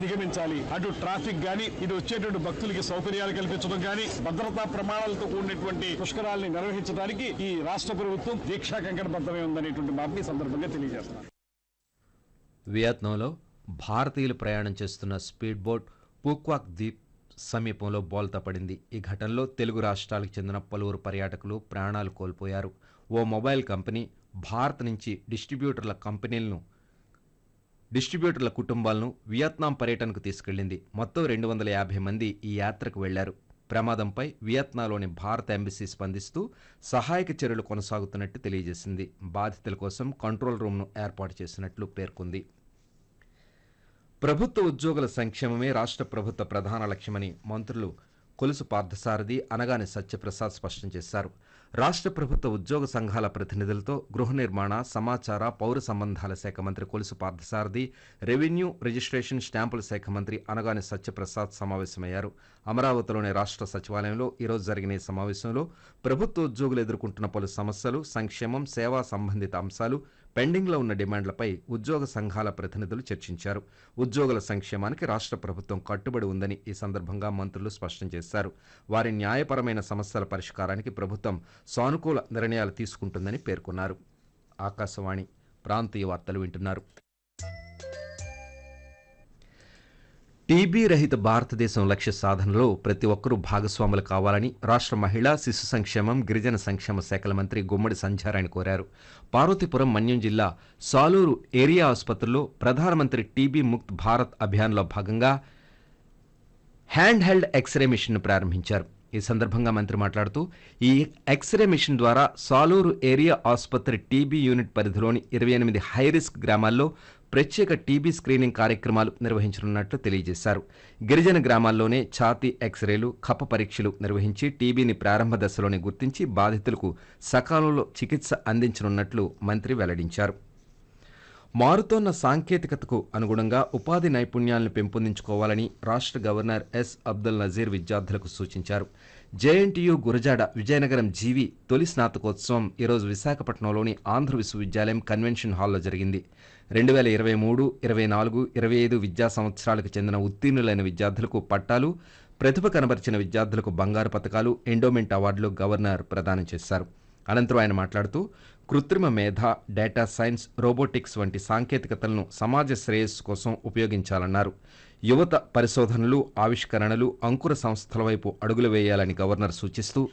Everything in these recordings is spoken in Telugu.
అధిగమించాలి అటు ట్రాఫిక్ గాని ఇటు వచ్చేటువంటి భక్తులకి సౌకర్యాలు కల్పించడం గాని భద్రతా ప్రమాణాలతో కూడినటువంటి పుష్కరాల్ని నిర్వహించడానికి ఈ రాష్ట్ర ప్రభుత్వం దీక్షా కంకణబద్ధమై ఉందనేటువంటి మాటని ఈ సందర్భంగా తెలియజేస్తున్నాను వియత్నాంలో భారతీయులు ప్రయాణం చేస్తున్న స్పీడ్ బోట్ పూక్వాక్ ద్వీప్ సమీపంలో బోల్తా పడింది ఈ ఘటనలో తెలుగు రాష్ట్రాలకు చెందిన పలువురు పర్యాటకులు ప్రాణాలు కోల్పోయారు ఓ మొబైల్ కంపెనీ భారత్ నుంచి డిస్ట్రిబ్యూటర్ల కంపెనీలను డిస్ట్రిబ్యూటర్ల కుటుంబాలను వియత్నాం పర్యటనకు తీసుకెళ్లింది మొత్తం రెండు వందల యాభై మంది ఈ యాత్రకు వెళ్లారు ప్రమాదంపై వియత్నాంలోని భారత ఎంబసీ స్పందిస్తూ సహాయక చర్యలు కొనసాగుతున్నట్టు తెలియజేసింది బాధితుల కోసం కంట్రోల్ రూమ్ను ఏర్పాటు చేసినట్లు పేర్కొంది ప్రభుత్వ ఉద్యోగుల సంక్షేమమే రాష్ట్ర ప్రభుత్వ ప్రధాన లక్ష్యమని మంత్రులు కొలుసు పార్థసారథి అనగానే సత్యప్రసాద్ స్పష్టం చేశారు రాష్ట్ర ప్రభుత్వ ఉద్యోగ సంఘాల ప్రతినిధులతో గృహ నిర్మాణ సమాచార పౌర సంబంధాల శాఖ మంత్రి కొలుసు పార్థసారథి రెవెన్యూ రిజిస్ట్రేషన్ స్టాంపుల శాఖ మంత్రి అనగానే సత్యప్రసాద్ సమావేశమయ్యారు అమరావతిలోని రాష్ట్ర సచివాలయంలో ఈరోజు జరిగిన ఈ సమావేశంలో ప్రభుత్వ ఉద్యోగులు ఎదుర్కొంటున్న పలు సమస్యలు సంక్షేమం సేవా సంబంధిత అంశాలు పెండింగ్లో ఉన్న డిమాండ్లపై ఉద్యోగ సంఘాల ప్రతినిధులు చర్చించారు ఉద్యోగుల సంక్షేమానికి రాష్ట్ర ప్రభుత్వం కట్టుబడి ఉందని ఈ సందర్భంగా మంత్రులు స్పష్టం చేశారు వారి న్యాయపరమైన సమస్యల పరిష్కారానికి ప్రభుత్వం సానుకూల నిర్ణయాలు తీసుకుంటుందని పేర్కొన్నారు ఆకాశవాణి ప్రాంతీయ వార్తలు వింటున్నారు టీబీ రహిత భారతదేశం లక్ష్య సాధనలో ప్రతి ఒక్కరూ భాగస్వాములు కావాలని రాష్ట్ర మహిళా శిశు సంక్షేమం గిరిజన సంక్షేమ శాఖల మంత్రి గుమ్మడి సంధ్యారాయణ కోరారు పార్వతీపురం మన్యం జిల్లా సాలూరు ఏరియా ఆసుపత్రిలో ప్రధానమంత్రి టీబీ ముక్త్ భారత్ అభియాన్లో భాగంగా హ్యాండ్ హెల్డ్ ఎక్స్రే మిషన్ను ప్రారంభించారు ఈ సందర్భంగా మంత్రి మాట్లాడుతూ ఈ ఎక్స్రే మిషన్ ద్వారా సాలూరు ఏరియా ఆసుపత్రి టీబీ యూనిట్ పరిధిలోని ఇరవై ఎనిమిది హైరిస్క్ గ్రామాల్లో ప్రత్యేక టీబీ స్క్రీనింగ్ కార్యక్రమాలు నిర్వహించనున్నట్లు తెలియజేశారు గిరిజన గ్రామాల్లోనే ఛాతీ ఎక్స్రేలు కప్ప పరీక్షలు నిర్వహించి టీబీని ప్రారంభ దశలోనే గుర్తించి బాధితులకు సకాలంలో చికిత్స అందించనున్నట్లు మంత్రి వెల్లడించారు మారుతోన్న సాంకేతికతకు అనుగుణంగా ఉపాధి నైపుణ్యాలను పెంపొందించుకోవాలని రాష్ట్ర గవర్నర్ ఎస్ అబ్దుల్ నజీర్ విద్యార్థులకు సూచించారు జేఎన్టీయు గురజాడ విజయనగరం జీవి తొలి స్నాతకోత్సవం ఈరోజు విశాఖపట్నంలోని ఆంధ్ర విశ్వవిద్యాలయం కన్వెన్షన్ హాల్లో జరిగింది రెండు వేల ఇరవై మూడు ఇరవై నాలుగు ఇరవై ఐదు విద్యా సంవత్సరాలకు చెందిన ఉత్తీర్ణులైన విద్యార్థులకు పట్టాలు ప్రతిభ కనబరిచిన విద్యార్థులకు బంగారు పథకాలు ఎండోమెంట్ అవార్డులు గవర్నర్ ప్రదానం చేశారు అనంతరం ఆయన మాట్లాడుతూ కృత్రిమ మేధ డేటా సైన్స్ రోబోటిక్స్ వంటి సాంకేతికతలను సమాజ శ్రేయస్సు కోసం ఉపయోగించాలన్నారు యువత పరిశోధనలు ఆవిష్కరణలు అంకుర సంస్థల వైపు అడుగులు వేయాలని గవర్నర్ సూచిస్తూ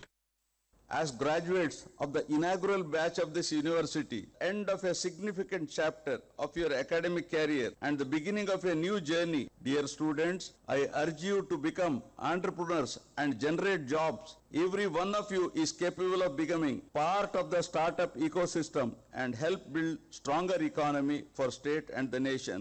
As graduates of the inaugural batch of this university, end of a significant chapter of your academic career and the beginning of a new journey, dear students, I urge you to become entrepreneurs and generate jobs. Every one of you is capable of becoming part of the startup ecosystem and help build stronger economy for state and the nation.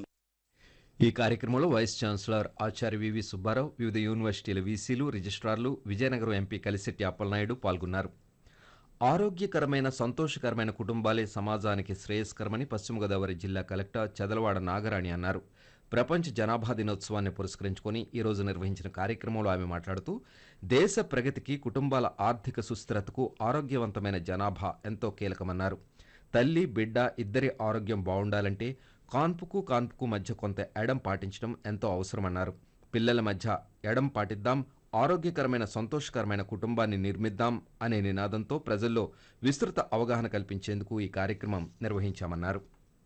ఈ కార్యక్రమంలో వైస్ ఛాన్సలర్ ఆచార్య వివి సుబ్బారావు వివిధ యూనివర్సిటీల వీసీలు రిజిస్ట్రార్లు విజయనగరం ఎంపీ కలిశెట్టి అప్పలనాయుడు పాల్గొన్నారు ఆరోగ్యకరమైన సంతోషకరమైన కుటుంబాలే సమాజానికి శ్రేయస్కరమని పశ్చిమ గోదావరి జిల్లా కలెక్టర్ చదలవాడ నాగరాణి అన్నారు ప్రపంచ జనాభా దినోత్సవాన్ని పురస్కరించుకొని ఈరోజు నిర్వహించిన కార్యక్రమంలో ఆమె మాట్లాడుతూ దేశ ప్రగతికి కుటుంబాల ఆర్థిక సుస్థిరతకు ఆరోగ్యవంతమైన జనాభా ఎంతో కీలకమన్నారు తల్లి బిడ్డ ఇద్దరి ఆరోగ్యం బాగుండాలంటే కాన్పుకు కాన్పుకు మధ్య కొంత ఎడం పాటించడం ఎంతో అవసరమన్నారు పిల్లల మధ్య ఎడం పాటిద్దాం ఆరోగ్యకరమైన సంతోషకరమైన కుటుంబాన్ని నిర్మిద్దాం అనే నినాదంతో ప్రజల్లో విస్తృత అవగాహన కల్పించేందుకు ఈ కార్యక్రమం నిర్వహించామన్నారు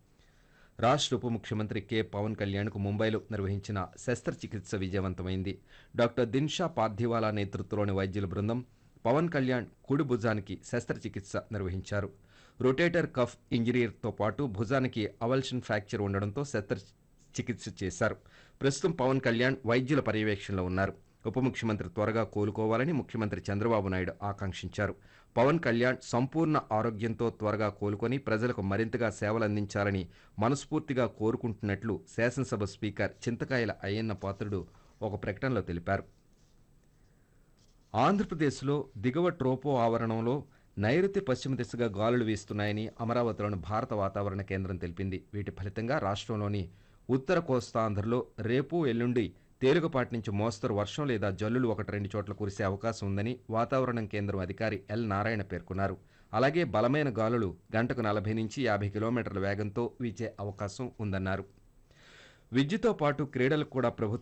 రాష్ట్ర ఉప ముఖ్యమంత్రి కె పవన్ కళ్యాణ్కు ముంబైలో నిర్వహించిన శస్త్రచికిత్స విజయవంతమైంది డాక్టర్ దిన్షా పార్థివాలా నేతృత్వంలోని వైద్యుల బృందం పవన్ కళ్యాణ్ కుడి భుజానికి శస్త్రచికిత్స నిర్వహించారు రొటేటర్ కఫ్ ఇంజరీతో పాటు భుజానికి అవల్షన్ ఫ్రాక్చర్ ఉండడంతో శస్త్ర చికిత్స చేశారు ప్రస్తుతం పవన్ కళ్యాణ్ వైద్యుల పర్యవేక్షణలో ఉన్నారు ఉప ముఖ్యమంత్రి త్వరగా కోలుకోవాలని ముఖ్యమంత్రి చంద్రబాబు నాయుడు ఆకాంక్షించారు పవన్ కళ్యాణ్ సంపూర్ణ ఆరోగ్యంతో త్వరగా కోలుకొని ప్రజలకు మరింతగా సేవలందించాలని మనస్ఫూర్తిగా కోరుకుంటున్నట్లు శాసనసభ స్పీకర్ చింతకాయల అయ్యన్న పాత్రుడు ఒక ప్రకటనలో తెలిపారు ఆంధ్రప్రదేశ్లో దిగువ ట్రోపో ఆవరణంలో నైరుతి పశ్చిమ దిశగా గాలులు వీస్తున్నాయని అమరావతిలోని భారత వాతావరణ కేంద్రం తెలిపింది వీటి ఫలితంగా రాష్ట్రంలోని ఉత్తర కోస్తాంధ్రలో రేపు ఎల్లుండి తేలికపాటి నుంచి మోస్తరు వర్షం లేదా జల్లులు ఒకటి రెండు చోట్ల కురిసే అవకాశం ఉందని వాతావరణం కేంద్రం అధికారి ఎల్ నారాయణ పేర్కొన్నారు అలాగే బలమైన గాలులు గంటకు నలభై నుంచి యాభై కిలోమీటర్ల వేగంతో వీచే అవకాశం ఉందన్నారు విద్యతో పాటు క్రీడలకు కూడా ప్రభుత్వం